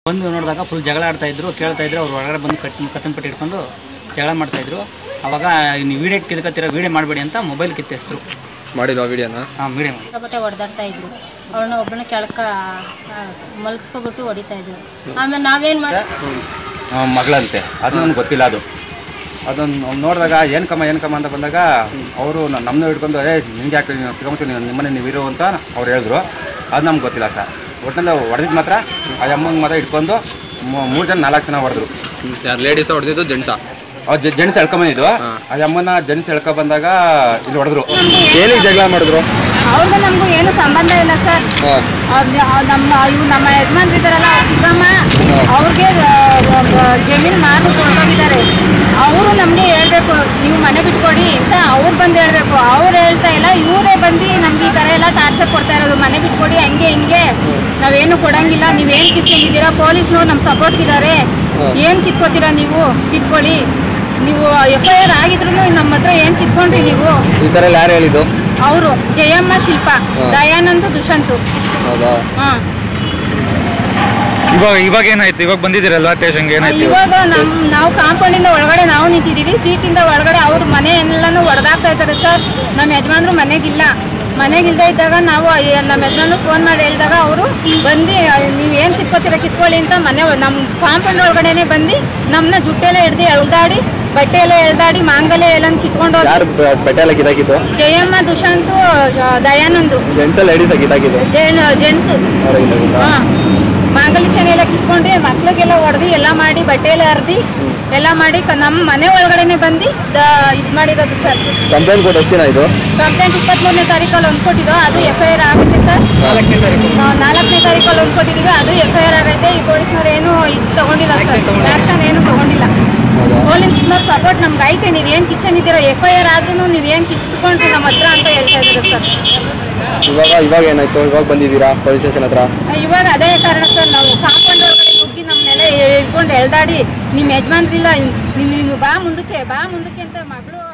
ಬಂದು ನೋಡಿದಾಗ ಫುಲ್ ಜಗಳ ಆಡ್ತಾ ಇದ್ರು ಕೇಳ್ತಾ ಇದ್ರು ಅವ್ರು ಹೊರಗಡೆ ಬಂದು ಕಟ್ ಕತ್ತನ್ ಪಟ್ಟಿ ಇಟ್ಕೊಂಡು ಜಗಳ ಮಾಡ್ತಾ ಇದ್ರು ಅವಾಗ ನೀವು ವಿಡಿಯೋ ಕಿತ್ಕೊತೀರ ವಿಡಿಯೋ ಮಾಡಬೇಡಿ ಅಂತ ಮೊಬೈಲ್ ಕಿತ್ತೆಸ್ತರು ಮಾಡಿರೋ ವಿಡಿಯೋನ ಹಾಂ ವಿಡಿಯೋ ಮಾಡಿ ಸಿಕ್ಕಾಪಟ್ಟೆ ಹೊಡೆದಾಡ್ತಾ ಇದ್ರು ಅವಳನ್ನ ಒಬ್ಬನ ಕೆಳಕ ಮಲಗಿಸ್ಕೊಬಿಟ್ಟು ಹೊಡಿತಾ ಇದ್ರು ಆಮೇಲೆ ನಾವೇನ್ ಮಾಡಿ ಆ, ಮಗಳಂತೆ ಅದು ನನಗೆ ಗೊತ್ತಿಲ್ಲ ಅದು ಅದನ್ನು ನೋಡಿದಾಗ ಏನು ಕಮ್ಮ ಏನು ಕಮ್ಮ ಅಂತ ಬಂದಾಗ ಅವರು ನಮ್ಮನ್ನ ಹಿಡ್ಕೊಂಡು ಏ ನಿಮ್ಗೆ ಯಾಕೆ ನೀವು ತಿರ್ಕೊಂಬತ್ತೀನಿ ನಿಮ್ಮನೆ ನೀವು ಇರೋ ಅಂತ ಅವ್ರು ಹೇಳಿದ್ರು ಅದು ನಮ್ಗೆ ಗೊತ್ತಿಲ್ಲ ಸರ್ ಒಟ್ಟಿನಲ್ಲಿ ಹೊಡೆದಿದ್ದು ಮಾತ್ರ ಆ ಅಮ್ಮಂಗೆ ಮಾತ್ರ ಇಟ್ಕೊಂಡು ಮೂರು ಜನ ನಾಲ್ಕು ಜನ ಹೊಡೆದ್ರು ಯಾರು ಲೇಡೀಸ್ ಹೊಡೆದಿದ್ದು ಜೆಂಟ್ಸಾ ಅವ್ರು ಜೆಂಟ್ಸ್ ಎಳ್ಕೊಂಬಂದಿದ್ದು ಆ ಅಮ್ಮನ ಜೆಂಟ್ಸ್ ಎಳ್ಕೊ ಬಂದಾಗ ಇಲ್ಲಿ ಹೊಡೆದ್ರು ಏನಕ್ಕೆ ಜಗಳ ಮಾಡಿದ್ರು ಅವ್ರಿಗೂ ನಮಗೂ ಏನು ಸಂಬಂಧ ಇಲ್ಲ ಸರ್ ಅವ್ರ್ ನಮ್ಮ ಇವು ನಮ್ಮ ಯಜಮಾನ್ರು ಇದ್ದಾರಲ್ಲ ಅವ್ರ ಚಿಕ್ಕಮ್ಮ ಅವ್ರಿಗೆ ಜಮೀನು ಮಾರು ಕೊಡ್ಕೊಂಡಿದ್ದಾರೆ ಅವರು ನಮಗೆ ಹೇಳ್ಬೇಕು ನೀವು ಮನೆ ಬಿಟ್ಕೊಡಿ ಅಂತ ಅವ್ರು ಬಂದು ಹೇಳ್ಬೇಕು ಅವ್ರು ಹೇಳ್ತಾ ಇಲ್ಲ ಇವರೇ ಬಂದು ನಮ್ಗೆ ಈ ಥರ ಎಲ್ಲ ಟಾರ್ಚರ್ ಕೊಡ್ತಾ ಇರೋದು ಮನೆ ಬಿಟ್ಕೊಡಿ ಹಂಗೆ ಹಿಂಗೆ ನಾವೇನು ಕೊಡಂಗಿಲ್ಲ ನೀವೇನು ಕಿತ್ಕೊಂಡಿದ್ದೀರಾ ಪೊಲೀಸ್ನವ್ರು ನಮ್ಮ ಸಪೋರ್ಟ್ ಇದ್ದಾರೆ ಏನು ಕಿತ್ಕೋತೀರಾ ನೀವು ಕಿತ್ಕೊಳ್ಳಿ ನೀವು ಎಫ್ ಐ ಆರ್ ಆಗಿದ್ರು ನಮ್ಮ ಹತ್ರ ಏನು ಕಿತ್ಕೊಂಡ್ರಿ ನೀವು ಈ ಥರ ಎಲ್ಲ ಯಾರು ಹೇಳಿದ್ದು ಅವರು ಜಯಮ್ಮ ಶಿಲ್ಪ ದಯಾನಂದ್ ದುಷಂತು ಹೌದಾ ಹಾ ಇವಾಗ ಇವಾಗ ಏನಾಯ್ತು ಇವಾಗ ಬಂದಿದ್ದೀರಲ್ವ ಸ್ಟೇಷನ್ಗೆ ಏನಾಯ್ತು ಇವಾಗ ನಮ್ ನಾವು ಕಾಂಪೌಂಡಿಂದ ಒಳಗಡೆ ನಾವು ನಿಂತಿದ್ದೀವಿ ಸೀಟಿಂದ ಒಳಗಡೆ ಅವ್ರ ಮನೆ ಎಲ್ಲಾನು ಹೊಡೆದಾಕ್ತಾ ಇದ್ದಾರೆ ಸರ್ ನಮ್ಮ ಯಜಮಾನ್ರು ಮನೆಗಿಲ್ಲ ಮನೆಗಿಲ್ದೇ ಇದ್ದಾಗ ನಾವು ಅಯ್ಯ- ನಮ್ಮ ಯಜಮಾನ್ರು ಫೋನ್ ಮಾಡಿ ಹೇಳಿದಾಗ ಅವರು ಬಂದು ನೀವು ಏನು ಕಿತ್ಕೋತೀರ ಕಿತ್ಕೊಳ್ಳಿ ಅಂತ ಮನೆ ಒಳ- ನಮ್ಮ ಕಾಂಪೌಂಡ್ ಒಳಗಡೆನೆ ಬಂದು ನಮ್ಮನ್ನ ಜುಟ್ಟೆಲ್ಲ ಹಿಡ್ದು ಎಳ್ದಾಡಿ ಬಟ್ಟೆ ಎಲ್ಲ ಎಳ್ದಾಡಿ ಮಾಂಗಲ್ಯ ಎಲ್ಲ ಕಿತ್ಕೊಂಡು ಹೋದ್ರು. ಯಾರು ಬಟ್ಟೆ ಎಲ್ಲ ಕಿತ್ತಾಕಿದ್ದು ಜಯಮ್ಮ ದುಷಂತು ದಯಾನಂದು ಜೆಂಟ್ಸ್ ಲೇಡೀಸ್ ಕಿತ್ತಾಕಿದ್ದು ಜೇನ್ ಜೆಂಟ್ಸು ಅವ್ರು ಕಿತ್ತಾಕಿದ್ದಾ? ಹಾ ಮಾಂಗಲ್ಯ ಚೆನ್ನ ಎಲ್ಲ ಕಿತ್ಕೊಂಡು ಮಕ್ಳಿಗೆಲ್ಲ ಹೊಡೆದು ಎಲ್ಲ ಮಾಡಿ ಬಟ್ಟೆ ಎಲ್ಲ ಹರಿದು ಎಲ್ಲ ಮಾಡಿ ಕ- ನಮ್ಮ ಮನೆ ಒಳಗಡೆನೆ ಬಂದು ಇದು ಮಾಡಿರೋದು ಸರ್ ಕಂಪ್ಲೇಂಟ್ ಕೊಟ್ಟು ಎಷ್ಟು ದಿನ ಇದು ಕಂಪ್ಲೇಂಟ್ ಇಪ್ಪತ್ಮೂರನೇ ತಾರೀಕಲ್ಲಿ ಒಂದು ಕೊಟ್ಟಿದ್ದು ಅದು ಎಫ್ ಐ ಆರ್ ಆಗುತ್ತೆ ಸರ್ ನಾಲ್ಕನೇ ತಾರೀಕು ನಾವು ನಾಲ್ಕನೇ ತಾರೀಕಲ್ಲಿ ಒಂದು ಕೊಟ್ಟಿದ್ದೀವಿ ಅದು ಎಫ್ ಐ ಆರ್ ಆಗೈತೆ ಈ ಪೊಲೀಸ್ನವ್ರು ಏನು ಇದು ತಗೊಂಡಿಲ್ಲ ಸರ್ ಆಕ್ಷನ್ ಏನು ತಗೊಂಡಿಲ್ಲ ಪೊಲೀಸ್ನವ್ರ ಸಪೋರ್ಟ್ ನಮ್ಗೆ ಐತೆ ನೀವೇನು ಕಿಸನ್ ಇದ್ದೀರಾ ಎಫ್ ಐ ಆರ್ ಆದ್ರೂ ನೀವೇನು ಕಿಸ್ಕೊಂಡ್ರಿ ನಮ್ಮ ಹತ್ರ ಅಂತ ಹೇಳ್ತಾ ಇದ್ದಾರೆ ಸರ್ ಇವಾಗ ಇವಾಗ ಏನಾಯ್ತು ಇವಾಗ ಬಂದಿದ್ದೀರಾ ಪೊಲೀಸ್ ಸ್ಟೇಷನ್ ಹತ್ರ ಇವಾಗ ಅದೇ ಕಾರಣ ಸರ್ ನಾವು ಕಾಂಪೌಂಡ್ ಒಳಗಡೆ ನುಗ್ಗಿ ನಮ್ಮನ್ನೆಲ್ಲ ಹಿಡ್ಕೊಂಡು ಎಳ್ದಾಡಿ ನಿಮ್ಮ ಯಜಮಾನ್ರಿಲ್ಲ ನೀವು ಬಾ ಮುಂದಕ್ಕೆ ಬಾ ಮುಂದಕ್ಕೆ ಅಂತ ಮಗಳು